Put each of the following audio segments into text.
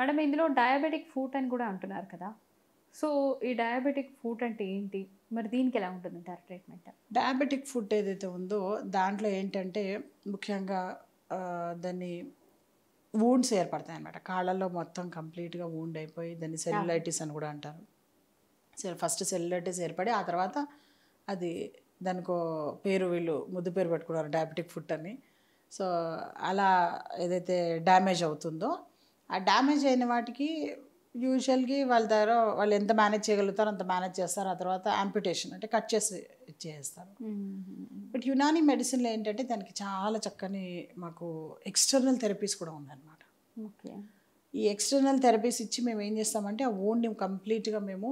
Madam ఇందులో diabetic food అని కూడా అంటున్నారు కదా సో ఈ డయాబెటిక్ ఫుడ్ అంటే ఏంటి మరి దీనికి ఎలా ఉంటుందంటారు ట్రీట్మెంట్ డయాబెటిక్ ఫుడ్ ఏదైతే ఉందో దాంట్లో ఏంటంటే ముఖ్యంగా ఆ, దాన్ని వూండ్స్ ఏర్పడతాయి అనమాట కాళ్ళల్లో మొత్తం కంప్లీట్గా వూండ్ అయిపోయి దాన్ని సెల్యులైటిస్ అని కూడా అంటారు సెల్ ఫస్ట్ సెల్యులైటిస్ ఏర్పడి ఆ తర్వాత అది దానికో పేరు వీళ్ళు ముద్దు పేరు పెట్టుకున్నారు డయాబెటిక్ ఫుడ్ అని సో అలా ఏదైతే డ్యామేజ్ అవుతుందో ఆ డ్యామేజ్ అయిన వాటికి యూజువల్గా వాళ్ళ దగ్గర వాళ్ళు ఎంత మేనేజ్ చేయగలుగుతారో అంత మేనేజ్ చేస్తారు ఆ తర్వాత ఆంపిటేషన్ అంటే కట్ చేసి ఇచ్చేస్తారు బట్ యునానీ మెడిసిన్లో ఏంటంటే దానికి చాలా చక్కని మాకు ఎక్స్టర్నల్ థెరపీస్ కూడా ఉందన్నమాట ఓకే ఈ ఎక్స్టర్నల్ థెరపీస్ ఇచ్చి మేము ఏం చేస్తామంటే ఆ ఓన్ని కంప్లీట్గా మేము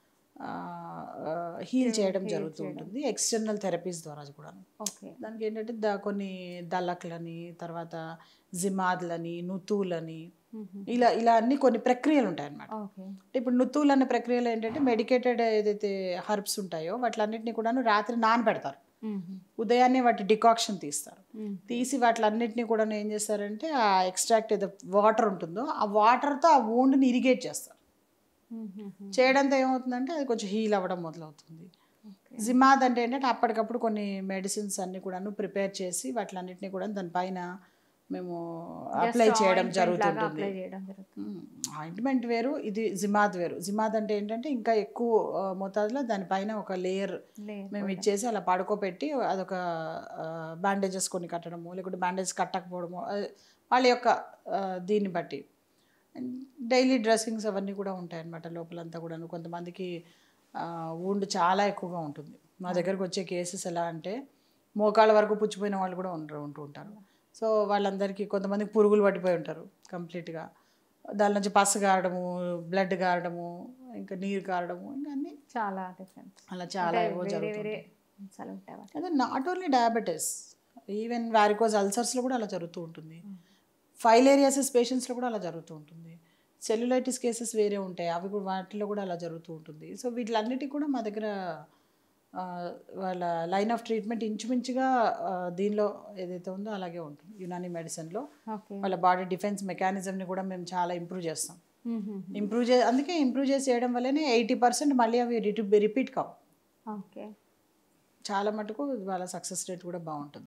హీల్ చేయడం జరుగుతూ ఉంటుంది ఎక్స్టర్నల్ థెరపీస్ ద్వారా కూడా ఓకే దానికి ఏంటంటే ద కొన్ని దళక్లని తర్వాత జిమాద్లని నుతువులని ఇలా ఇలా అన్ని కొన్ని ప్రక్రియలు ఉంటాయి అన్నమాట ఓకే అంటే ఇప్పుడు నుత్తువులు అనే ప్రక్రియలో ఏంటంటే మెడికేటెడ్ ఏదైతే హర్బ్స్ ఉంటాయో వాటిలన్నింటినీ కూడాను రాత్రి నానబెడతారు ఉదయాన్నే వాటి డికాక్షన్ తీస్తారు తీసి వాటిలన్నింటినీ కూడా ఏం చేస్తారంటే ఆ ఎక్స్ట్రాక్ట్ ఏదో వాటర్ ఉంటుందో ఆ వాటర్తో ఆ wound-ని ఇరిగేట్ చేస్తారు చేయడంతో ఏమవుతుందంటే అది కొంచెం హీల్ అవ్వడం మొదలవుతుంది జిమాద్ అంటే ఏంటంటే అప్పటికప్పుడు కొన్ని మెడిసిన్స్ అన్ని కూడాను ప్రిపేర్ చేసి వాటిలన్నింటినీ కూడా దానిపైన మేము అప్లై చేయడం జరుగుతుంటుంది అప్లై చేయడం జరుగుతుంది ఆయింట్మెంట్ వేరు ఇది జిమాద్ వేరు జిమాద్ అంటే ఏంటంటే ఇంకా ఎక్కువ ఆ, మోతాదులో దానిపైన ఒక లేయర్ Layer మేము ఇచ్చేసి అలా పడుకోబెట్టి అదొక బ్యాండేజెస్ కొన్ని కట్టడము లేకుంటే బ్యాండేజ్ కట్టకపోవడము అది వాళ్ళ యొక్క ఆ, దీన్ని బట్టి డైలీ డ్రెస్సింగ్స్ అవన్నీ కూడా ఉంటాయి అన్నమాట లోపలంతా కూడాను కొంతమందికి ఊండు చాలా ఎక్కువగా ఉంటుంది మా దగ్గరకు వచ్చే కేసెస్ ఎలా అంటే మోకాళ్ళ వరకు పుచ్చిపోయిన వాళ్ళు కూడా ఉంటూ ఉంటూ ఉంటారు సో వాళ్ళందరికీ కొంతమందికి పురుగులు పట్టిపోయి ఉంటారు కంప్లీట్గా దాని నుంచి పసు గారడము బ్లడ్ గారడము ఇంకా నీరు కారడము ఇంకా అన్నీ చాలా డిఫరెన్స్ అలా చాలా ఏవో వేరే జరుగుతుంది వేరే అంశాలు ఉంటాయి వాటిలో. అదే not only diabetes even varicose అల్సర్స్లో కూడా అలా జరుగుతూ ఉంటుంది ఫైలేరియాసిస్ పేషెంట్స్లో కూడా అలా జరుగుతూ ఉంటుంది సెల్యులైటిస్ కేసెస్ వేరే ఉంటాయి అవి కూడా వాటిలో కూడా అలా జరుగుతూ ఉంటుంది సో వీటిలన్నిటికీ కూడా మా దగ్గర ఆ, వాళ్ళ లైన్ ఆఫ్ ట్రీట్మెంట్ ఇంచుమించుగా ఆ, దీనిలో ఏదైతే ఉందో అలాగే ఉంటుంది యునానీ మెడిసిన్లో ఓకే వాళ్ళ బాడీ డిఫెన్స్ మెకానిజంని కూడా మేము చాలా ఇంప్రూవ్ చేస్తాం ఇంప్రూవ్ చే అందుకే ఇంప్రూవ్ చేసి చేయడం వల్లనే ఎయిటీ పర్సెంట్ మళ్ళీ అవి రిపీట్ కావు ఓకే చాలా మటుకు వాళ్ళ సక్సెస్ రేట్ కూడా బాగుంటుంది